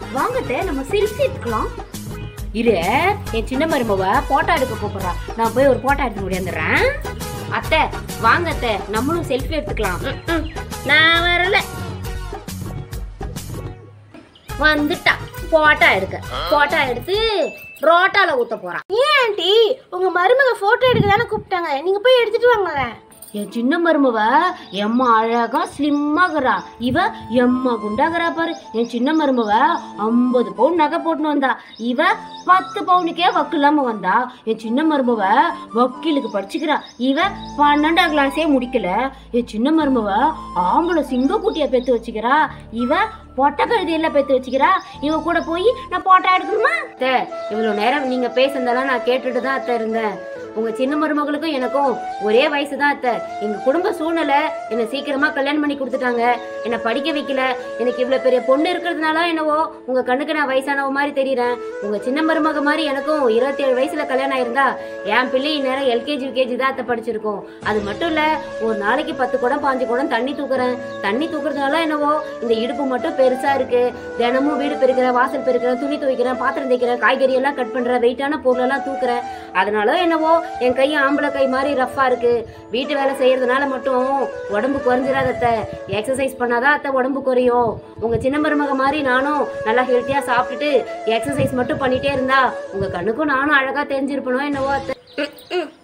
வாங்கத்த நம்ம செல்ஃபி எடுக்கலாம் இரு என் சின்ன மருமவ போட்டோ எடுக்க கூப்பிடுறா நான் போய் ஒரு போட்டோ எடுத்து முடியாந்துடுறேன் அத்தை வாங்க அத்தை நம்மளும் செல்ஃபி எடுத்துக்கலாம் ம், ம். நான் வரல வந்துட்டா போட்டோ எடுக்க போட்டோ எடுத்து ரோட்டால ஊத்த போறான் ஏன் ஆண்டி உங்க மருமக போட்டோ எடுக்க தானே கூப்பிட்டாங்க நீங்க போய் எடுத்துட்டு வாங்களேன் என் சின்ன மருமவ எம்மா அழகா ஸ்லிம்மாகிறா இவ எம்மா குண்டாகிறா பாரு என் சின்ன மருமவ ஐம்பது பவுன் நகை போட்டுன்னு வந்தா இவ பத்து பவுனுக்கே வக்கு இல்லாம வந்தா என் சின்ன மருமவ வக்கீலுக்கு படிச்சுக்கிறா இவ பன்னெண்டாம் கிளாஸே முடிக்கல என் சின்ன மருமவ ஆம்பளை சிங்கக்குட்டிய பெத்து வச்சுக்கிறா இவ பொட்டை கழுதியெல்லாம் பெத்து வச்சுக்கிறா இவ கூட போய் நான் போட்டோ எடுக்கணுமா அத்தை இவ்வளவு நேரம் நீங்க பேசுனதெல்லாம் நான் கேட்டுட்டு தான் அத்தை இருந்தேன் உங்க சின்ன மருமகளுக்கும் எனக்கும் ஒரே வயசு தான் அத்தை எங்க குடும்ப சூழ்நிலை என்னை சீக்கிரமா கல்யாணம் பண்ணி கொடுத்துட்டாங்க என்னை படிக்க வைக்கல எனக்கு இவ்வளவு பெரிய பொண்ணு இருக்கிறதுனால என்னவோ உங்க கண்ணுக்கு நான் வயசானவ மாதிரி தெரியறேன் உங்க சின்ன மருமக மாதிரி எனக்கும் இருபத்தேழு வயசுல கல்யாணம் ஆயிருந்தா என் பிள்ளை நேரம் எல்கேஜி யூகேஜி தான் அத்தை படிச்சிருக்கோம் அது மட்டும் இல்ல ஒரு நாளைக்கு பத்து குடம் பாஞ்சு குடம் தண்ணி தூக்குறேன் தண்ணி தூக்குறதுனால என்னவோ இந்த இடுப்பு மட்டும் பெருசா இருக்கு தினமும் வீடு பெருக்கிறேன் வாசல் பெருக்கிறேன் துணி துவைக்கிறேன் பாத்திரம் தைக்கிறேன் காய்கறி எல்லாம் கட் பண்றேன் வெயிட்டான பொருள் எல்லாம் தூக்குறேன் அதனால என்னவோ என் கை ஆம்பளை கை மாதிரி ரஃப்பா இருக்கு வீட்டு வேலை செய்யறதுனால மட்டும் உடம்பு குறைஞ்சிடாத அத்தை எக்ஸசைஸ் பண்ணாதான் அத்தை உடம்பு குறையும் உங்க சின்ன மருமக மாதிரி நானும் நல்லா ஹெல்த்தியா சாப்பிட்டுட்டு எக்ஸசைஸ் மட்டும் பண்ணிட்டே இருந்தா உங்க கண்ணுக்கும் நானும் அழகா தெரிஞ்சிருப்பனோ என்னவோ அத்தை